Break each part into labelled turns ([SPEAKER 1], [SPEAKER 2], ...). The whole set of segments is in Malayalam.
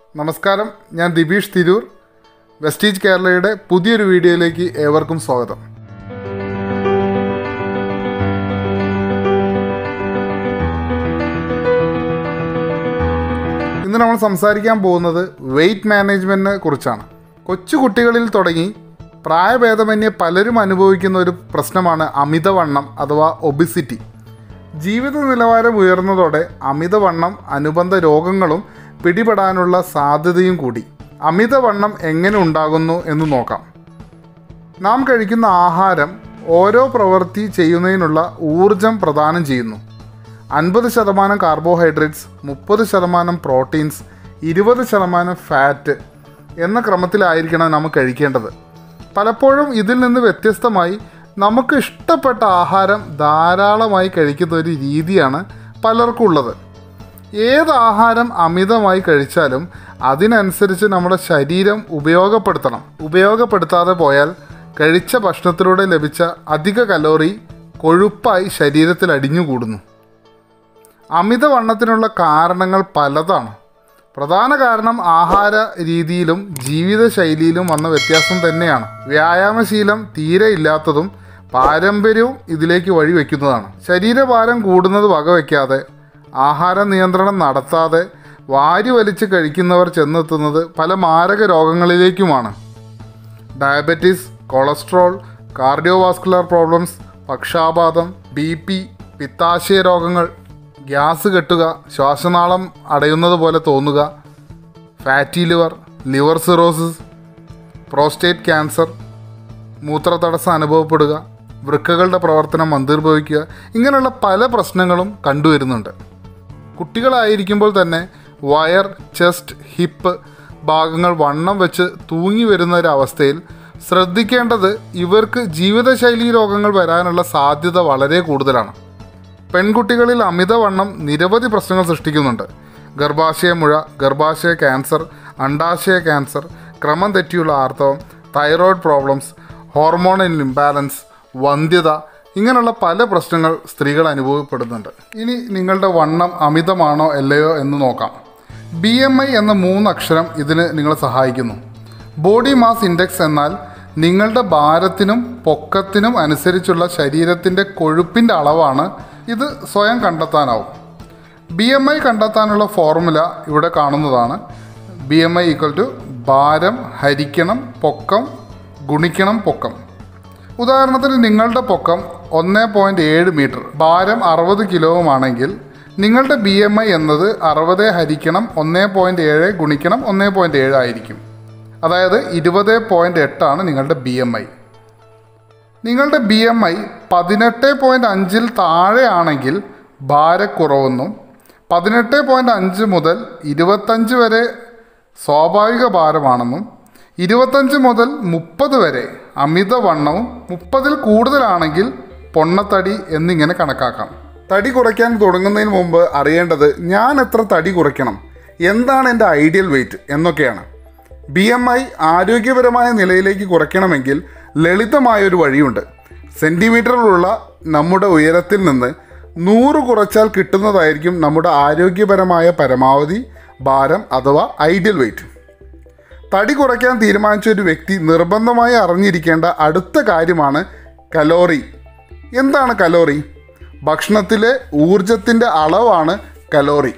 [SPEAKER 1] നമസ്കാരം ഞാൻ ദിബീഷ് തിരൂർ വെസ്റ്റീജ് കേരളയുടെ പുതിയൊരു വീഡിയോയിലേക്ക് ഏവർക്കും സ്വാഗതം ഇന്ന് നമ്മൾ സംസാരിക്കാൻ പോകുന്നത് വെയിറ്റ് മാനേജ്മെൻറ്റിനെ കുറിച്ചാണ് കൊച്ചു കുട്ടികളിൽ തുടങ്ങി പ്രായഭേദമന്യേ പലരും അനുഭവിക്കുന്ന ഒരു പ്രശ്നമാണ് അമിതവണ്ണം അഥവാ ഒബിസിറ്റി ജീവിത നിലവാരം ഉയർന്നതോടെ അമിതവണ്ണം അനുബന്ധ രോഗങ്ങളും പിടിപെടാനുള്ള സാധ്യതയും കൂടി അമിതവണ്ണം എങ്ങനെ ഉണ്ടാകുന്നു എന്ന് നോക്കാം നാം കഴിക്കുന്ന ആഹാരം ഓരോ പ്രവൃത്തി ചെയ്യുന്നതിനുള്ള ഊർജം പ്രദാനം ചെയ്യുന്നു അൻപത് ശതമാനം കാർബോഹൈഡ്രേറ്റ്സ് മുപ്പത് ശതമാനം പ്രോട്ടീൻസ് ഇരുപത് ശതമാനം ഫാറ്റ് എന്ന ക്രമത്തിലായിരിക്കണം നാം കഴിക്കേണ്ടത് പലപ്പോഴും ഇതിൽ നിന്ന് വ്യത്യസ്തമായി നമുക്ക് ഇഷ്ടപ്പെട്ട ആഹാരം ധാരാളമായി കഴിക്കുന്ന ഒരു രീതിയാണ് പലർക്കും ഉള്ളത് ഏത് ആഹാരം അമിതമായി കഴിച്ചാലും അതിനനുസരിച്ച് നമ്മുടെ ശരീരം ഉപയോഗപ്പെടുത്തണം ഉപയോഗപ്പെടുത്താതെ പോയാൽ കഴിച്ച ഭക്ഷണത്തിലൂടെ ലഭിച്ച അധിക കലോറി കൊഴുപ്പായി ശരീരത്തിൽ അടിഞ്ഞുകൂടുന്നു അമിതവണ്ണത്തിനുള്ള കാരണങ്ങൾ പലതാണ് പ്രധാന കാരണം ആഹാര രീതിയിലും ജീവിതശൈലിയിലും വന്ന വ്യത്യാസം തന്നെയാണ് വ്യായാമശീലം തീരെ ഇല്ലാത്തതും പാരമ്പര്യവും ഇതിലേക്ക് വഴിവെക്കുന്നതാണ് ശരീരഭാരം കൂടുന്നത് വകവയ്ക്കാതെ ആഹാര നിയന്ത്രണം നടത്താതെ വാരി വലിച്ച് കഴിക്കുന്നവർ ചെന്നെത്തുന്നത് പല മാരക രോഗങ്ങളിലേക്കുമാണ് ഡയബറ്റീസ് കൊളസ്ട്രോൾ കാർഡിയോവാസ്കുലർ പ്രോബ്ലംസ് പക്ഷാഘാതം ബി പി പിത്താശയ രോഗങ്ങൾ ഗ്യാസ് കെട്ടുക ശ്വാസനാളം അടയുന്നത് പോലെ തോന്നുക fatty liver liver cirrhosis prostate cancer മൂത്രതടസ്സം അനുഭവപ്പെടുക വൃക്കകളുടെ പ്രവർത്തനം മന്ദീർഭവിക്കുക ഇങ്ങനെയുള്ള പല പ്രശ്നങ്ങളും കണ്ടുവരുന്നുണ്ട് കുട്ടികളായിരിക്കുമ്പോൾ തന്നെ വയർ ചെസ്റ്റ് ഹിപ്പ് ഭാഗങ്ങൾ വണ്ണം വെച്ച് തൂങ്ങി വരുന്ന ഒരു അവസ്ഥയിൽ ശ്രദ്ധിക്കേണ്ടത് ഇവർക്ക് ജീവിതശൈലി രോഗങ്ങൾ വരാനുള്ള സാധ്യത വളരെ കൂടുതലാണ് പെൺകുട്ടികളിൽ അമിതവണ്ണം നിരവധി പ്രശ്നങ്ങൾ സൃഷ്ടിക്കുന്നുണ്ട് ഗർഭാശയ മുഴ ഗർഭാശയ ക്യാൻസർ അണ്ടാശയ ക്യാൻസർ ക്രമം തെറ്റിയുള്ള ആർത്തവം തൈറോയ്ഡ് പ്രോബ്ലംസ് ഹോർമോണൽ ഇംബാലൻസ് വന്ധ്യത ഇങ്ങനെയുള്ള പല പ്രശ്നങ്ങൾ സ്ത്രീകൾ അനുഭവപ്പെടുന്നുണ്ട് ഇനി നിങ്ങളുടെ വണ്ണം അമിതമാണോ അല്ലയോ എന്ന് നോക്കാം ബി എം ഐ എന്ന മൂന്ന് അക്ഷരം ഇതിന് നിങ്ങളെ സഹായിക്കുന്നു ബോഡി മാസ് ഇൻഡെക്സ് എന്നാൽ നിങ്ങളുടെ ഭാരത്തിനും പൊക്കത്തിനും അനുസരിച്ചുള്ള ശരീരത്തിൻ്റെ കൊഴുപ്പിൻ്റെ അളവാണ് ഇത് സ്വയം കണ്ടെത്താനാവും ബി എം ഐ കണ്ടെത്താനുള്ള ഫോർമുല ഇവിടെ കാണുന്നതാണ് B M I equal to ഭാരം ഹരിക്കണം പൊക്കം ഗുണിക്കണം പൊക്കം ഉദാഹരണത്തിന് നിങ്ങളുടെ പൊക്കം ഒന്ന് പോയിൻറ്റ് ഏഴ് മീറ്റർ ഭാരം അറുപത് കിലോവുമാണെങ്കിൽ നിങ്ങളുടെ ബി എം ഐ എന്നത് അറുപത് ഹരിക്കണം ഒന്ന് പോയിൻറ്റ് ഏഴ് ഗുണിക്കണം ഒന്ന് പോയിൻറ്റ് ഏഴ് ആയിരിക്കും അതായത് ഇരുപത് പോയിൻറ്റ് എട്ടാണ് നിങ്ങളുടെ ബി എം ഐ നിങ്ങളുടെ ബി എം ഐ പതിനെട്ട് പോയിൻറ്റ് അഞ്ചിൽ താഴെയാണെങ്കിൽ ഭാരക്കുറവെന്നും പതിനെട്ട് പോയിൻറ്റ് അഞ്ച് മുതൽ ഇരുപത്തഞ്ച് വരെ സ്വാഭാവിക ഭാരമാണെന്നും ഇരുപത്തഞ്ച് മുതൽ മുപ്പത് വരെ അമിതവണ്ണവും മുപ്പതിൽ കൂടുതലാണെങ്കിൽ പൊണ്ണത്തടി എന്നിങ്ങനെ കണക്കാക്കാം തടി കുറയ്ക്കാൻ തുടങ്ങുന്നതിന് മുമ്പ് അറിയേണ്ടത് ഞാൻ എത്ര തടി കുറയ്ക്കണം എന്താണ് എൻ്റെ ഐഡിയൽ വെയിറ്റ് എന്നൊക്കെയാണ് ബി എം ഐ ആരോഗ്യപരമായ നിലയിലേക്ക് കുറയ്ക്കണമെങ്കിൽ ലളിതമായൊരു വഴിയുണ്ട് സെൻറ്റിമീറ്ററിലുള്ള നമ്മുടെ ഉയരത്തിൽ നിന്ന് നൂറ് കുറച്ചാൽ കിട്ടുന്നതായിരിക്കും നമ്മുടെ ആരോഗ്യപരമായ പരമാവധി ഭാരം അഥവാ ഐഡിയൽ വെയിറ്റ് തടി കുറയ്ക്കാൻ തീരുമാനിച്ച ഒരു വ്യക്തി നിർബന്ധമായി അറിഞ്ഞിരിക്കേണ്ട അടുത്ത കാര്യമാണ് കലോറി എന്താണ് കലോറി ഭക്ഷണത്തിലെ ഊർജത്തിൻ്റെ അളവാണ് കലോറി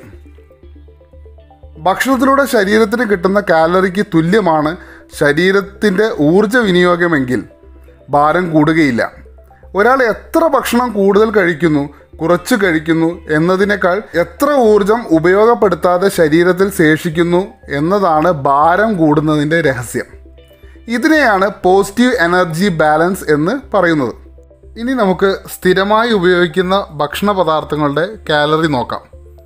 [SPEAKER 1] ഭക്ഷണത്തിലൂടെ ശരീരത്തിന് കിട്ടുന്ന കാലറിക്ക് തുല്യമാണ് ശരീരത്തിൻ്റെ ഊർജ വിനിയോഗമെങ്കിൽ ഭാരം കൂടുകയില്ല ഒരാൾ എത്ര ഭക്ഷണം കൂടുതൽ കഴിക്കുന്നു കുറച്ച് കഴിക്കുന്നു എന്നതിനേക്കാൾ എത്ര ഊർജം ഉപയോഗപ്പെടുത്താതെ ശരീരത്തിൽ ശേഷിക്കുന്നു എന്നതാണ് ഭാരം കൂടുന്നതിൻ്റെ രഹസ്യം ഇതിനെയാണ് പോസിറ്റീവ് എനർജി ബാലൻസ് എന്ന് പറയുന്നത് ഇനി നമുക്ക് സ്ഥിരമായി ഉപയോഗിക്കുന്ന ഭക്ഷണ പദാർത്ഥങ്ങളുടെ കാലറി നോക്കാം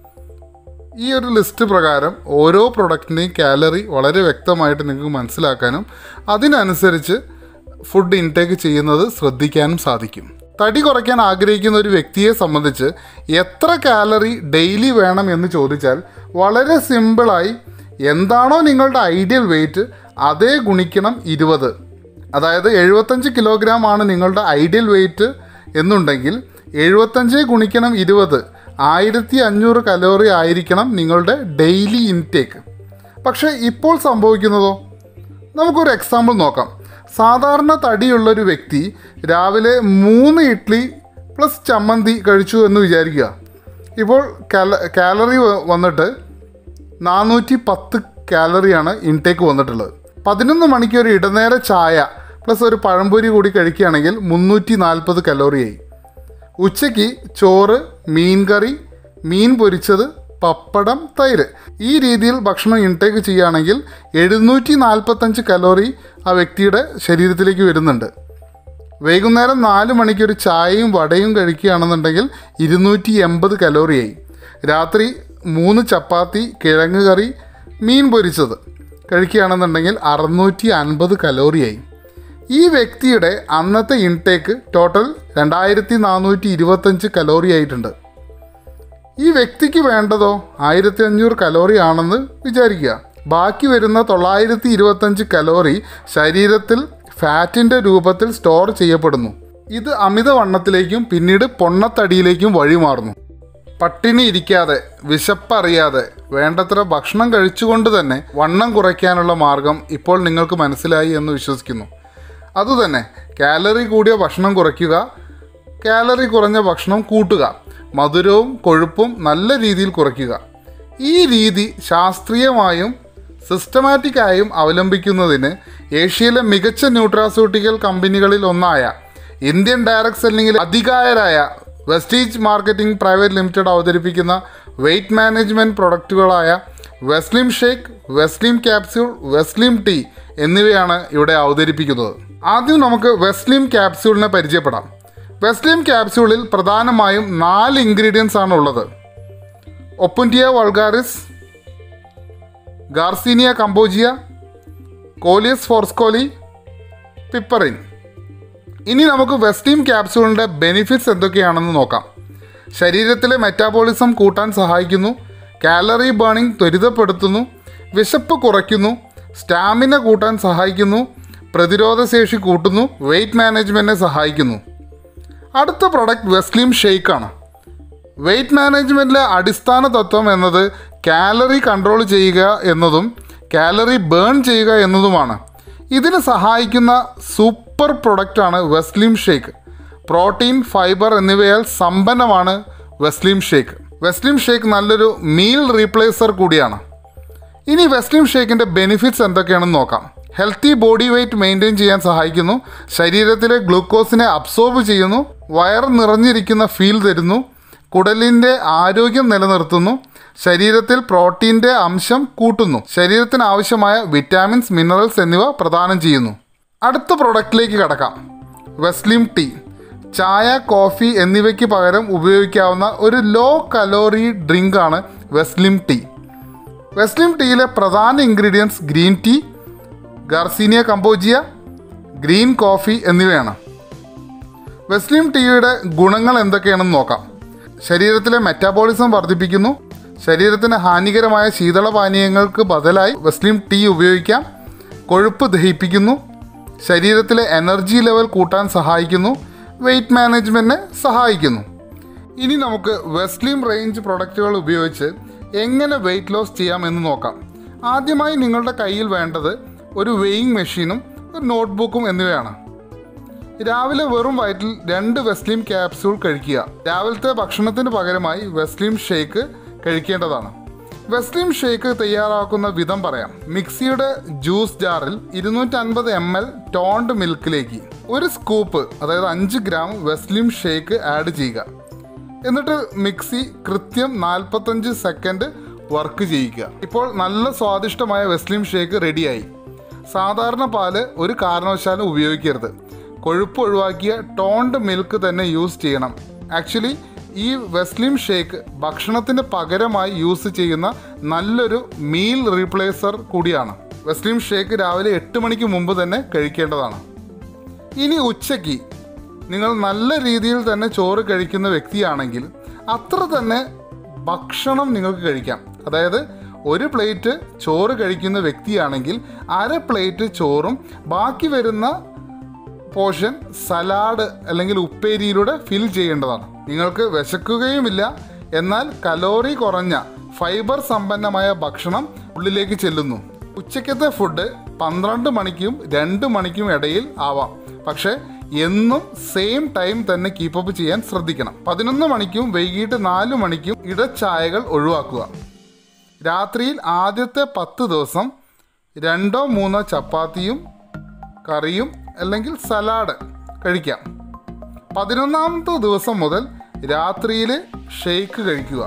[SPEAKER 1] ഈ ഒരു ലിസ്റ്റ് പ്രകാരം ഓരോ പ്രൊഡക്റ്റിൻ്റെയും കാലറി വളരെ വ്യക്തമായിട്ട് നിങ്ങൾക്ക് മനസ്സിലാക്കാനും അതിനനുസരിച്ച് ഫുഡ് ഇൻടേക്ക് ചെയ്യുന്നത് ശ്രദ്ധിക്കാനും സാധിക്കും തടി കുറയ്ക്കാൻ ആഗ്രഹിക്കുന്ന ഒരു വ്യക്തിയെ സംബന്ധിച്ച് എത്ര കാലറി ഡെയിലി വേണം എന്ന് ചോദിച്ചാൽ വളരെ സിമ്പിളായി എന്താണോ നിങ്ങളുടെ ഐഡിയൽ വെയിറ്റ് അതേ ഗുണിക്കണം ഇരുപത് അതായത് എഴുപത്തഞ്ച് കിലോഗ്രാം ആണ് നിങ്ങളുടെ ഐഡിയൽ വെയിറ്റ് എന്നുണ്ടെങ്കിൽ എഴുപത്തഞ്ച് ഗുണിക്കണം ഇരുപത് ആയിരത്തി അഞ്ഞൂറ് കലോറി ആയിരിക്കണം നിങ്ങളുടെ ഡെയിലി ഇൻടേക്ക് പക്ഷേ ഇപ്പോൾ സംഭവിക്കുന്നതോ നമുക്കൊരു എക്സാമ്പിൾ നോക്കാം സാധാരണ തടിയുള്ളൊരു വ്യക്തി രാവിലെ മൂന്ന് ഇഡ്ഡലി പ്ലസ് ചമ്മന്തി കഴിച്ചു എന്ന് വിചാരിക്കുക ഇപ്പോൾ കാല കാലറി വ- വന്നിട്ട് നാനൂറ്റി പത്ത് കാലറിയാണ് ഇൻടേക്ക് വന്നിട്ടുള്ളത് പതിനൊന്ന് മണിക്ക് ഒരു ഇടനേര ചായ പ്ലസ് ഒരു പഴംപൊരി കൂടി കഴിക്കുകയാണെങ്കിൽ മുന്നൂറ്റി നാൽപ്പത് കലോറിയായി ഉച്ചയ്ക്ക് ചോറ് മീൻ കറി മീൻ പൊരിച്ചത് പപ്പടം തൈര് ഈ രീതിയിൽ ഭക്ഷണം ഇൻടേക്ക് ചെയ്യുകയാണെങ്കിൽ എഴുന്നൂറ്റി നാൽപ്പത്തഞ്ച് കലോറി ആ വ്യക്തിയുടെ ശരീരത്തിലേക്ക് വരുന്നുണ്ട് വൈകുന്നേരം നാല് മണിക്ക് ഒരു ചായയും വടയും കഴിക്കുകയാണെന്നുണ്ടെങ്കിൽ ഇരുന്നൂറ്റി എൺപത് കലോറിയായി രാത്രി മൂന്ന് ചപ്പാത്തി കിഴങ്ങ് കറി മീൻ പൊരിച്ചത് കഴിക്കുകയാണെന്നുണ്ടെങ്കിൽ അറുന്നൂറ്റി അൻപത് കലോറിയായി ഈ വ്യക്തിയുടെ അന്നത്തെ ഇൻടേക്ക് ടോട്ടൽ രണ്ടായിരത്തി നാനൂറ്റി ഇരുപത്തഞ്ച് കലോറി ആയിട്ടുണ്ട് ഈ വ്യക്തിക്ക് വേണ്ടതോ ആയിരത്തി അഞ്ഞൂറ് കലോറി ആണെന്ന് വിചാരിക്കുക ബാക്കി വരുന്ന തൊള്ളായിരത്തി ഇരുപത്തഞ്ച് കലോറി ശരീരത്തിൽ ഫാറ്റിൻ്റെ രൂപത്തിൽ സ്റ്റോർ ചെയ്യപ്പെടുന്നു ഇത് അമിതവണ്ണത്തിലേക്കും പിന്നീട് പൊണ്ണത്തടിയിലേക്കും വഴിമാറുന്നു പട്ടിണി ഇരിക്കാതെ വിശപ്പറിയാതെ വേണ്ടത്ര ഭക്ഷണം കഴിച്ചുകൊണ്ട് തന്നെ വണ്ണം കുറയ്ക്കാനുള്ള മാർഗം ഇപ്പോൾ നിങ്ങൾക്ക് മനസ്സിലായി എന്ന് വിശ്വസിക്കുന്നു അതുതന്നെ കാലറി കൂടിയ ഭക്ഷണം കുറയ്ക്കുക കാലറി കുറഞ്ഞ ഭക്ഷണം കൂട്ടുക മധുരവും കൊഴുപ്പും നല്ല രീതിയിൽ കുറയ്ക്കുക ഈ രീതി ശാസ്ത്രീയമായും സിസ്റ്റമാറ്റിക്കായും അവലംബിക്കുന്നതിന് ഏഷ്യയിലെ മികച്ച ന്യൂട്രാസ്യൂട്ടിക്കൽ കമ്പനികളിൽ ഒന്നായ ഇന്ത്യൻ ഡയറക്ട് സെല്ലിംഗിൽ അധികായരായ വെസ്റ്റീജ് മാർക്കറ്റിംഗ് പ്രൈവറ്റ് ലിമിറ്റഡ് അവതരിപ്പിക്കുന്ന വെയ്റ്റ് മാനേജ്മെൻറ്റ് പ്രൊഡക്റ്റുകളായ Veslim shake Veslim capsule Veslim tea എന്നിവയാണ് ഇവിടെ അവതരിപ്പിക്കുന്നത് ആദ്യം നമുക്ക് വെസ്ലിം ക്യാപ്സ്യൂളിനെ പരിചയപ്പെടാം വെസ്ലിം ക്യാപ്സ്യൂളിൽ പ്രധാനമായും നാല് ഇൻഗ്രീഡിയൻസ് ആണ് ഉള്ളത് ഒപ്പുൻറ്റിയ വൾഗാറിസ് ഗാർസീനിയ കമ്പോജിയ കോലിയസ് ഫോർസ്കോലി പിപ്പറിൻ ഇനി നമുക്ക് വെസ്റ്റീം ക്യാപ്സ്യൂളിൻ്റെ ബെനിഫിറ്റ്സ് എന്തൊക്കെയാണെന്ന് നോക്കാം ശരീരത്തിലെ മെറ്റാബോളിസം കൂട്ടാൻ സഹായിക്കുന്നു കാലറി ബേണിംഗ് ത്വരിതപ്പെടുത്തുന്നു വിശപ്പ് കുറയ്ക്കുന്നു സ്റ്റാമിന കൂട്ടാൻ സഹായിക്കുന്നു പ്രതിരോധശേഷി കൂട്ടുന്നു വെയ്റ്റ് മാനേജ്മെൻറ്റിനെ സഹായിക്കുന്നു അടുത്ത പ്രൊഡക്റ്റ് വെസ്ലിം ഷെയ്ക്കാണ് വെയ്റ്റ് മാനേജ്മെൻറ്റിലെ അടിസ്ഥാന തത്വം എന്നത് കാലറി കൺട്രോൾ ചെയ്യുക എന്നതും കാലറി ബേൺ ചെയ്യുക എന്നതുമാണ് ഇതിന് സഹായിക്കുന്ന സൂപ്പർ പ്രൊഡക്റ്റാണ് വെസ്ലിം ഷേക്ക് പ്രോട്ടീൻ ഫൈബർ എന്നിവയാൽ സമ്പന്നമാണ് വെസ്ലിം ഷേക്ക് വെസ്ലിം ഷേക്ക് നല്ലൊരു മീൽ റീപ്ലേസർ കൂടിയാണ് ഇനി വെസ്ലിം ഷേക്കിൻ്റെ ബെനിഫിറ്റ്സ് എന്തൊക്കെയാണെന്ന് നോക്കാം ഹെൽത്തി ബോഡി വെയ്റ്റ് മെയിൻറ്റെയിൻ ചെയ്യാൻ സഹായിക്കുന്നു ശരീരത്തിലെ ഗ്ലൂക്കോസിനെ അബ്സോർബ് ചെയ്യുന്നു വയർ നിറഞ്ഞിരിക്കുന്ന ഫീൽ തരുന്നു കുടലിൻ്റെ ആരോഗ്യം നിലനിർത്തുന്നു ശരീരത്തിൽ പ്രോട്ടീൻ്റെ അംശം കൂട്ടുന്നു ശരീരത്തിന് ആവശ്യമായ വിറ്റാമിൻസ് മിനറൽസ് എന്നിവ പ്രദാനം ചെയ്യുന്നു അടുത്ത പ്രൊഡക്റ്റിലേക്ക് കടക്കാം വെസ്ലിം ടീ ചായ കോഫി എന്നിവയ്ക്ക് പകരം ഉപയോഗിക്കാവുന്ന ഒരു ലോ കലോറി ഡ്രിങ്കാണ് വെസ്ലിം ടീ വെസ്ലിം ടീയിലെ പ്രധാന ingredients green tea Garcinia cambogia green coffee എന്നിവയാണ് വെസ്ലിം ടീയുടെ ഗുണങ്ങൾ എന്തൊക്കെയാണെന്ന് നോക്കാം ശരീരത്തിലെ മെറ്റാബോളിസം വർദ്ധിപ്പിക്കുന്നു ശരീരത്തിന് ഹാനികരമായ ശീതളപാനീയങ്ങൾക്ക് ബദലായി വെസ്ലിം ടീ ഉപയോഗിക്കാം കൊഴുപ്പ് ദഹിപ്പിക്കുന്നു ശരീരത്തിലെ എനർജി ലെവൽ കൂട്ടാൻ സഹായിക്കുന്നു വെയ്റ്റ് മാനേജ്മെൻറ്റിനെ സഹായിക്കുന്നു ഇനി നമുക്ക് വെസ്ലിം റേഞ്ച് പ്രൊഡക്റ്റുകൾ ഉപയോഗിച്ച് എങ്ങനെ വെയിറ്റ് ലോസ് ചെയ്യാമെന്ന് നോക്കാം ആദ്യമായി നിങ്ങളുടെ കയ്യിൽ വേണ്ടത് ഒരു വെയിങ് മെഷീനും ഒരു നോട്ട്ബുക്കും എന്നിവയാണ് രാവിലെ വെറും വയറ്റിൽ രണ്ട് വെസ്ലിം ക്യാപ്സ്യൂൾ കഴിക്കുക രാവിലത്തെ ഭക്ഷണത്തിന് പകരമായി വെസ്ലിം ഷേക്ക് കഴിക്കേണ്ടതാണ് വെസ്ലിം ഷേക്ക് തയ്യാറാക്കുന്ന വിധം പറയാം മിക്സിയുടെ ജ്യൂസ് ജാറിൽ ഇരുന്നൂറ്റൻപത് എം എൽ ടോണ്ട് മിൽക്കിലേക്ക് ഒരു സ്കൂപ്പ് അതായത് അഞ്ച് ഗ്രാം വെസ്ലിം ഷേക്ക് ആഡ് ചെയ്യുക എന്നിട്ട് മിക്സി കൃത്യം നാൽപ്പത്തഞ്ച് സെക്കൻഡ് വർക്ക് ചെയ്യിക്കുക ഇപ്പോൾ നല്ല സ്വാദിഷ്ടമായ വെസ്ലിം ഷേക്ക് റെഡിയായി സാധാരണ പാല് ഒരു കാരണവശാലും ഉപയോഗിക്കരുത് കൊഴുപ്പ് ഒഴിവാക്കിയ ടോണ്ട് മിൽക്ക് തന്നെ യൂസ് ചെയ്യണം ആക്ച്വലി ഈ വെസ്ലിം ഷേക്ക് ഭക്ഷണത്തിന് പകരമായി യൂസ് ചെയ്യുന്ന നല്ലൊരു മീൽ റീപ്ലേസർ കൂടിയാണ് വെസ്ലിം ഷേക്ക് രാവിലെ എട്ട് മണിക്ക് മുമ്പ് തന്നെ കഴിക്കേണ്ടതാണ് ഇനി ഉച്ചയ്ക്ക് നിങ്ങൾ നല്ല രീതിയിൽ തന്നെ ചോറ് കഴിക്കുന്ന വ്യക്തിയാണെങ്കിൽ അത്ര തന്നെ ഭക്ഷണം നിങ്ങൾക്ക് കഴിക്കാം അതായത് ഒരു പ്ലേറ്റ് ചോറ് കഴിക്കുന്ന വ്യക്തിയാണെങ്കിൽ അര പ്ലേറ്റ് ചോറും ബാക്കി വരുന്ന പോർഷൻ സലാഡ് അല്ലെങ്കിൽ ഉപ്പേരിയിലൂടെ ഫിൽ ചെയ്യേണ്ടതാണ് നിങ്ങൾക്ക് വിശക്കുകയുമില്ല എന്നാൽ കലോറി കുറഞ്ഞ ഫൈബർ സമ്പന്നമായ ഭക്ഷണം ഉള്ളിലേക്ക് ചെല്ലുന്നു ഉച്ചക്കത്തെ ഫുഡ് പന്ത്രണ്ട് മണിക്കും രണ്ട് മണിക്കും ഇടയിൽ ആവാം പക്ഷേ എന്നും സെയിം ടൈം തന്നെ കീപ്പപ്പ് ചെയ്യാൻ ശ്രദ്ധിക്കണം പതിനൊന്ന് മണിക്കും വൈകിട്ട് നാല് മണിക്കും ഇടച്ചായകൾ ഒഴിവാക്കുക രാത്രിയിൽ ആദ്യത്തെ പത്ത് ദിവസം രണ്ടോ മൂന്നോ ചപ്പാത്തിയും കറിയും അല്ലെങ്കിൽ സലാഡ് കഴിക്കാം പതിനൊന്നാമത്തെ ദിവസം മുതൽ രാത്രിയിൽ ഷെയ്ക്ക് കഴിക്കുക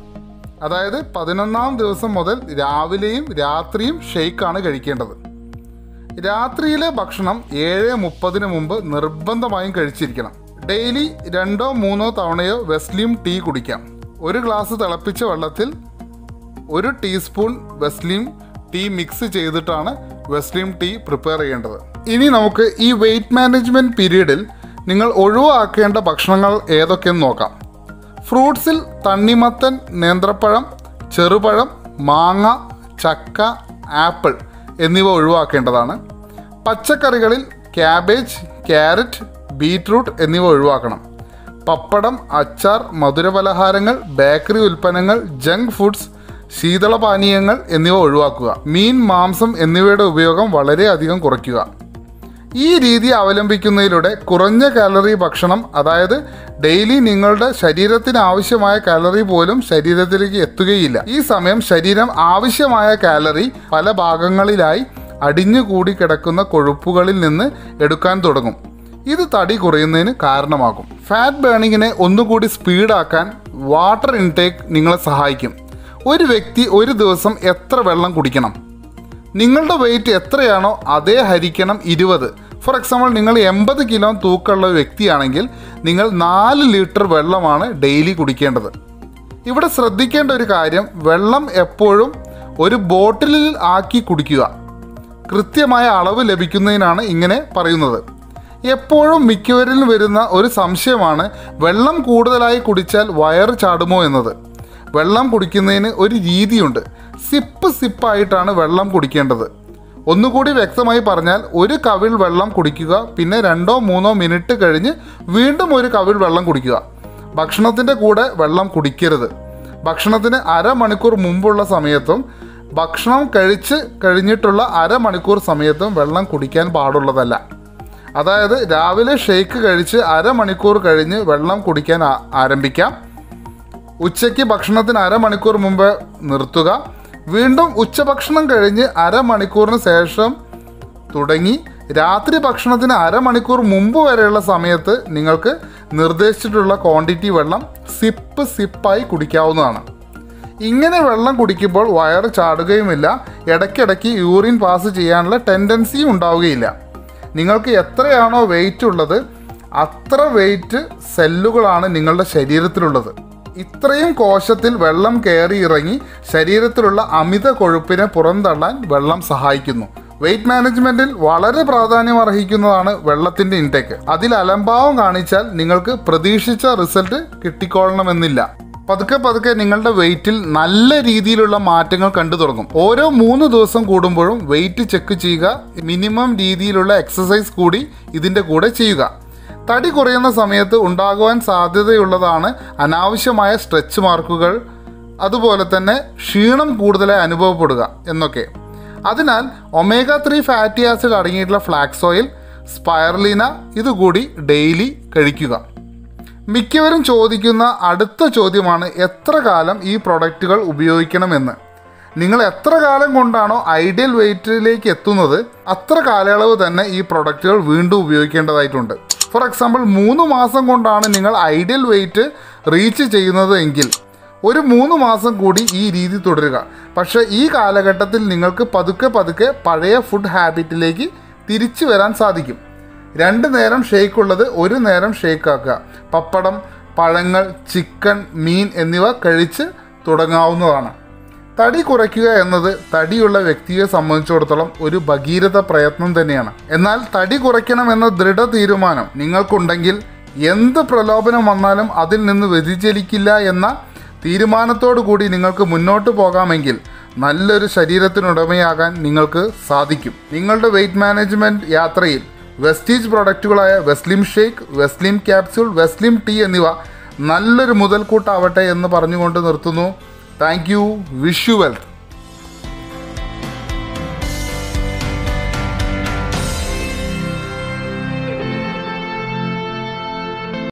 [SPEAKER 1] അതായത് പതിനൊന്നാം ദിവസം മുതൽ രാവിലെയും രാത്രിയും ഷെയ്ക്കാണ് കഴിക്കേണ്ടത് രാത്രിയിലെ ഭക്ഷണം ഏഴ് മുപ്പതിന് മുമ്പ് നിർബന്ധമായും കഴിച്ചിരിക്കണം ഡെയിലി രണ്ടോ മൂന്നോ തവണയോ വെസ്ലിം ടീ കുടിക്കാം ഒരു ഗ്ലാസ് തിളപ്പിച്ച വെള്ളത്തിൽ ഒരു ടീസ്പൂൺ വെസ്ലിം ടീ മിക്സ് ചെയ്തിട്ടാണ് വെസ്ലിം ടീ പ്രിപ്പയർ ചെയ്യേണ്ടത് ഇനി നമുക്ക് ഈ വെയിറ്റ് മാനേജ്മെൻറ്റ് പീരീഡിൽ നിങ്ങൾ ഒഴിവാക്കേണ്ട ഭക്ഷണങ്ങൾ ഏതൊക്കെയെന്ന് നോക്കാം ഫ്രൂട്ട്സിൽ തണ്ണിമത്തൻ നേന്ത്രപ്പഴം ചെറുപഴം മാങ്ങ ചക്ക ആപ്പിൾ എന്നിവ ഒഴിവാക്കേണ്ടതാണ് പച്ചക്കറികളിൽ ക്യാബേജ് ക്യാരറ്റ് ബീറ്റ്റൂട്ട് എന്നിവ ഒഴിവാക്കണം പപ്പടം അച്ചാർ മധുരപലഹാരങ്ങൾ ബേക്കറി ഉൽപ്പന്നങ്ങൾ ജങ്ക് ഫുഡ്സ് ശീതളപാനീയങ്ങൾ എന്നിവ ഒഴിവാക്കുക മീൻ മാംസം എന്നിവയുടെ ഉപയോഗം വളരെയധികം കുറയ്ക്കുക ഈ രീതി അവലംബിക്കുന്നതിലൂടെ കുറഞ്ഞ കാലറി ഭക്ഷണം അതായത് ഡെയിലി നിങ്ങളുടെ ശരീരത്തിന് ആവശ്യമായ കാലറി പോലും ശരീരത്തിലേക്ക് എത്തുകയില്ല ഈ സമയം ശരീരം ആവശ്യമായ കാലറി പല ഭാഗങ്ങളിലായി അടിഞ്ഞുകൂടി കിടക്കുന്ന കൊഴുപ്പുകളിൽ നിന്ന് എടുക്കാൻ തുടങ്ങും ഇത് തടി കുറയുന്നതിന് കാരണമാകും ഫാറ്റ് ബേണിങ്ങിനെ ഒന്നുകൂടി സ്പീഡാക്കാൻ വാട്ടർ ഇൻടേക്ക് നിങ്ങളെ സഹായിക്കും ഒരു വ്യക്തി ഒരു ദിവസം എത്ര വെള്ളം കുടിക്കണം നിങ്ങളുടെ വെയിറ്റ് എത്രയാണോ അതേ ഹരിക്കണം ഇരുപത് ഫോർ എക്സാമ്പിൾ നിങ്ങൾ എൺപത് കിലോ തൂക്കമുള്ള ഒരു വ്യക്തിയാണെങ്കിൽ നിങ്ങൾ നാല് ലിറ്റർ വെള്ളമാണ് ഡെയിലി കുടിക്കേണ്ടത് ഇവിടെ ശ്രദ്ധിക്കേണ്ട ഒരു കാര്യം വെള്ളം എപ്പോഴും ഒരു ബോട്ടിലിൽ ആക്കി കുടിക്കുക കൃത്യമായ അളവ് ലഭിക്കുന്നതിനാണ് ഇങ്ങനെ പറയുന്നത് എപ്പോഴും മിക്കവരിലും വരുന്ന ഒരു സംശയമാണ് വെള്ളം കൂടുതലായി കുടിച്ചാൽ വയറ് ചാടുമോ എന്നത് വെള്ളം കുടിക്കുന്നതിന് ഒരു രീതിയുണ്ട് സിപ്പ് സിപ്പായിട്ടാണ് വെള്ളം കുടിക്കേണ്ടത് ഒന്നുകൂടി വ്യക്തമായി പറഞ്ഞാൽ ഒരു കവിൾ വെള്ളം കുടിക്കുക പിന്നെ രണ്ടോ മൂന്നോ മിനിറ്റ് കഴിഞ്ഞ് വീണ്ടും ഒരു കവിൾ വെള്ളം കുടിക്കുക ഭക്ഷണത്തിൻ്റെ കൂടെ വെള്ളം കുടിക്കരുത് ഭക്ഷണത്തിന് അരമണിക്കൂർ മുമ്പുള്ള സമയത്തും ഭക്ഷണം കഴിച്ച് കഴിഞ്ഞിട്ടുള്ള അരമണിക്കൂർ സമയത്തും വെള്ളം കുടിക്കാൻ പാടുള്ളതല്ല അതായത് രാവിലെ ഷേക്ക് കഴിച്ച് അരമണിക്കൂർ കഴിഞ്ഞ് വെള്ളം കുടിക്കാൻ ആ- ആരംഭിക്കാം ഉച്ചയ്ക്ക് ഭക്ഷണത്തിന് അരമണിക്കൂർ മുമ്പ് നിർത്തുക വീണ്ടും ഉച്ചഭക്ഷണം കഴിഞ്ഞ് അരമണിക്കൂറിന് ശേഷം തുടങ്ങി രാത്രി ഭക്ഷണത്തിന് അരമണിക്കൂർ മുമ്പ് വരെയുള്ള സമയത്ത് നിങ്ങൾക്ക് നിർദ്ദേശിച്ചിട്ടുള്ള ക്വാണ്ടിറ്റി വെള്ളം സിപ്പ് സിപ്പായി കുടിക്കാവുന്നതാണ് ഇങ്ങനെ വെള്ളം കുടിക്കുമ്പോൾ വയറ് ചാടുകയുമില്ല ഇടയ്ക്കിടയ്ക്ക് യൂറിൻ പാസ് ചെയ്യാനുള്ള ടെൻഡൻസിയും ഉണ്ടാവുകയില്ല നിങ്ങൾക്ക് എത്രയാണോ വെയിറ്റ് ഉള്ളത് അത്ര വെയിറ്റ് സെല്ലുകളാണ് നിങ്ങളുടെ ശരീരത്തിലുള്ളത് ഇത്രയും കോശത്തിൽ വെള്ളം കയറി ഇറങ്ങി ശരീരത്തിലുള്ള അമിത കൊഴുപ്പിനെ പുറന്തള്ളാൻ വെള്ളം സഹായിക്കുന്നു വെയിറ്റ് മാനേജ്മെന്റിൽ വളരെ പ്രാധാന്യം അർഹിക്കുന്നതാണ് വെള്ളത്തിന്റെ ഇൻടേക്ക് അതിൽ അലംഭാവം കാണിച്ചാൽ നിങ്ങൾക്ക് പ്രതീക്ഷിച്ച റിസൾട്ട് കിട്ടിക്കൊള്ളണമെന്നില്ല പതുക്കെ പതുക്കെ നിങ്ങളുടെ വെയിറ്റിൽ നല്ല രീതിയിലുള്ള മാറ്റങ്ങൾ കണ്ടു തുടങ്ങും ഓരോ മൂന്ന് ദിവസം കൂടുമ്പോഴും വെയിറ്റ് ചെക്ക് ചെയ്യുക മിനിമം രീതിയിലുള്ള എക്സസൈസ് കൂടി ഇതിൻ്റെ കൂടെ ചെയ്യുക തടി കുറയുന്ന സമയത്ത് ഉണ്ടാകുവാൻ സാധ്യതയുള്ളതാണ് അനാവശ്യമായ സ്ട്രെച്ച് മാർക്കുകൾ അതുപോലെ തന്നെ ക്ഷീണം കൂടുതലായി അനുഭവപ്പെടുക എന്നൊക്കെ അതിനാൽ ഒമേഗ ത്രീ ഫാറ്റി ആസിഡ് അടങ്ങിയിട്ടുള്ള ഫ്ലാക്സ് ഓയിൽ സ്പൈറലീന ഇതുകൂടി ഡെയിലി കഴിക്കുക മിക്കവരും ചോദിക്കുന്ന അടുത്ത ചോദ്യമാണ് എത്ര കാലം ഈ പ്രൊഡക്റ്റുകൾ ഉപയോഗിക്കണമെന്ന് നിങ്ങൾ എത്ര കാലം കൊണ്ടാണോ ഐഡിയൽ വെയിറ്റിലേക്ക് എത്തുന്നത് അത്ര കാലയളവ് തന്നെ ഈ പ്രൊഡക്റ്റുകൾ വീണ്ടും ഉപയോഗിക്കേണ്ടതായിട്ടുണ്ട് ഫോർ എക്സാമ്പിൾ മൂന്ന് മാസം കൊണ്ടാണ് നിങ്ങൾ ഐഡിയൽ വെയിറ്റ് റീച്ച് ചെയ്യുന്നത് എങ്കിൽ ഒരു മൂന്ന് മാസം കൂടി ഈ രീതി തുടരുക പക്ഷേ ഈ കാലഘട്ടത്തിൽ നിങ്ങൾക്ക് പതുക്കെ പതുക്കെ പഴയ ഫുഡ് ഹാബിറ്റിലേക്ക് തിരിച്ചു വരാൻ സാധിക്കും രണ്ട് നേരം ഷേക്ക് ഉള്ളത് ഒരു നേരം ഷേക്ക് ആക്കുക പപ്പടം പഴങ്ങൾ ചിക്കൻ മീൻ എന്നിവ കഴിച്ച് തുടങ്ങാവുന്നതാണ് തടി കുറയ്ക്കുക എന്നത് തടിയുള്ള വ്യക്തിയെ സംബന്ധിച്ചിടത്തോളം ഒരു ഭഗീരഥ പ്രയത്നം തന്നെയാണ് എന്നാൽ തടി കുറയ്ക്കണമെന്ന ദൃഢ തീരുമാനം നിങ്ങൾക്കുണ്ടെങ്കിൽ എന്ത് പ്രലോഭനം വന്നാലും അതിൽ നിന്ന് വ്യതിചലിക്കില്ല എന്ന തീരുമാനത്തോടു കൂടി നിങ്ങൾക്ക് മുന്നോട്ട് പോകാമെങ്കിൽ നല്ലൊരു ശരീരത്തിനുടമയാകാൻ നിങ്ങൾക്ക് സാധിക്കും നിങ്ങളുടെ വെയിറ്റ് മാനേജ്മെൻറ്റ് യാത്രയിൽ വെസ്റ്റീജ് പ്രൊഡക്റ്റുകളായ Veslim shake Veslim capsule Veslim tea എന്നിവ നല്ലൊരു മുതൽക്കൂട്ടാവട്ടെ എന്ന് പറഞ്ഞുകൊണ്ട് നിർത്തുന്നു thank you wish you wealth